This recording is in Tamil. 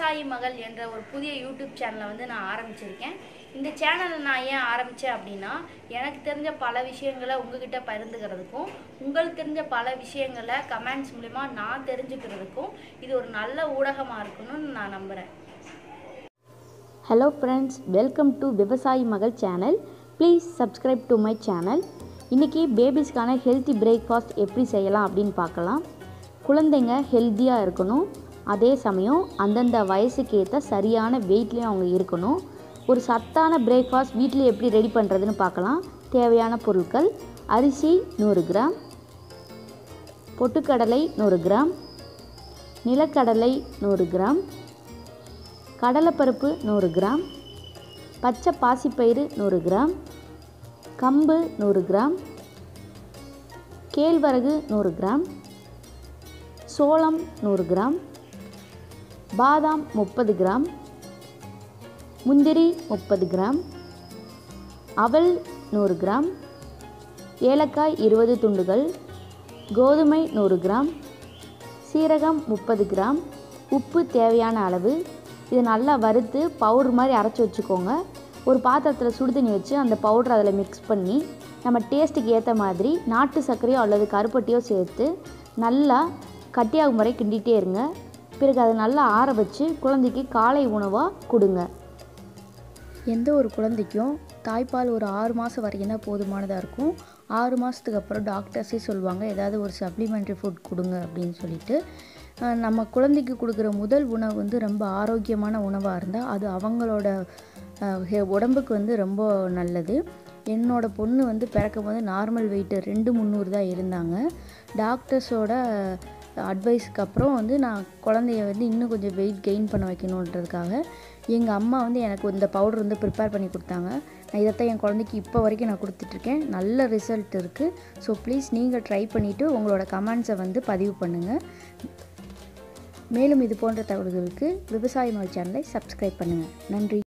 விவசாயி மகள் என்ற ஒரு புதிய யூடியூப் சேனலை வந்து நான் ஆரம்பிச்சிருக்கேன் இந்த சேனலை நான் ஏன் ஆரம்பித்தேன் அப்படின்னா எனக்கு தெரிஞ்ச பல விஷயங்களை உங்ககிட்ட பகிர்ந்துக்கிறதுக்கும் உங்களுக்கு தெரிஞ்ச பல விஷயங்களை கமெண்ட்ஸ் மூலிமா நான் தெரிஞ்சுக்கிறதுக்கும் இது ஒரு நல்ல ஊடகமாக இருக்கணும்னு நான் நம்புகிறேன் ஹலோ ஃப்ரெண்ட்ஸ் வெல்கம் டு விவசாயி மகள் channel please subscribe to my channel இன்றைக்கி பேபிஸ்க்கான ஹெல்த்தி பிரேக்ஃபாஸ்ட் எப்படி செய்யலாம் அப்படின்னு பார்க்கலாம் குழந்தைங்க ஹெல்த்தியாக இருக்கணும் அதே சமயம் அந்தந்த வயசுக்கு ஏற்ற சரியான வெயிட்லேயும் அவங்க இருக்கணும் ஒரு சத்தான பிரேக்ஃபாஸ்ட் வீட்டில் எப்படி ரெடி பண்ணுறதுன்னு பார்க்கலாம் தேவையான பொருட்கள் அரிசி நூறு கிராம் பொட்டுக்கடலை நூறு கிராம் நிலக்கடலை நூறு கிராம் கடலைப்பருப்பு நூறு கிராம் பச்சை பாசிப்பயிறு நூறு கிராம் கம்பு நூறு கிராம் கேழ்வரகு நூறு கிராம் சோளம் நூறு கிராம் பாதாம் முப்பது கிராம் முந்திரி முப்பது கிராம் அவல் நூறு கிராம் ஏலக்காய் இருபது துண்டுகள் கோதுமை நூறு கிராம் சீரகம் முப்பது கிராம் உப்பு தேவையான அளவு இதை நல்லா வறுத்து பவுடர் மாதிரி அரைச்சி வச்சுக்கோங்க ஒரு பாத்திரத்தில் சுடு தண்ணி வச்சு அந்த பவுடர் அதில் மிக்ஸ் பண்ணி நம்ம டேஸ்ட்டுக்கு ஏற்ற மாதிரி நாட்டு சர்க்கரையோ அல்லது கருப்பட்டியோ சேர்த்து நல்லா கட்டியாகும் முறை கிண்டிகிட்டே இருங்க பிறகு அதை நல்லா ஆற வச்சு குழந்தைக்கு காலை உணவாக கொடுங்க எந்த ஒரு குழந்தைக்கும் தாய்ப்பால் ஒரு ஆறு மாதம் வரைக்கும் தான் போதுமானதாக இருக்கும் ஆறு மாதத்துக்கு அப்புறம் டாக்டர்ஸே சொல்லுவாங்க ஏதாவது ஒரு சப்ளிமெண்ட்ரி ஃபுட் கொடுங்க அப்படின்னு சொல்லிட்டு அஹ் நம்ம குழந்தைக்கு கொடுக்குற முதல் உணவு வந்து ரொம்ப ஆரோக்கியமான உணவாக இருந்தால் அது அவங்களோட அஹ், ஹெ- உடம்புக்கு வந்து ரொம்ப நல்லது என்னோட பொண்ணு வந்து பிறக்கும் போது நார்மல் வெயிட்டு ரெண்டு முந்நூறு தான் இருந்தாங்க டாக்டர்ஸோட அட்வைஸ்க்கு அப்புறம் வந்து நான் குழந்தைய வந்து இன்னும் கொஞ்சம் வெயிட் கெயின் பண்ண வைக்கணுன்றதுக்காக எங்கள் அம்மா வந்து எனக்கு இந்த பவுடர் வந்து ப்ரிப்பேர் பண்ணி கொடுத்தாங்க நான் இதைத்தான் என் குழந்தைக்கு இப்போ வரைக்கும் நான் கொடுத்துட்ருக்கேன் நல்ல ரிசல்ட் இருக்குது ஸோ ப்ளீஸ் நீங்கள் ட்ரை பண்ணிவிட்டு உங்களோட கமெண்ட்ஸை வந்து பதிவு பண்ணுங்கள் மேலும் இது போன்ற தகவல்களுக்கு விவசாய மகள் சேனலை சப்ஸ்கிரைப் பண்ணுங்கள் நன்றி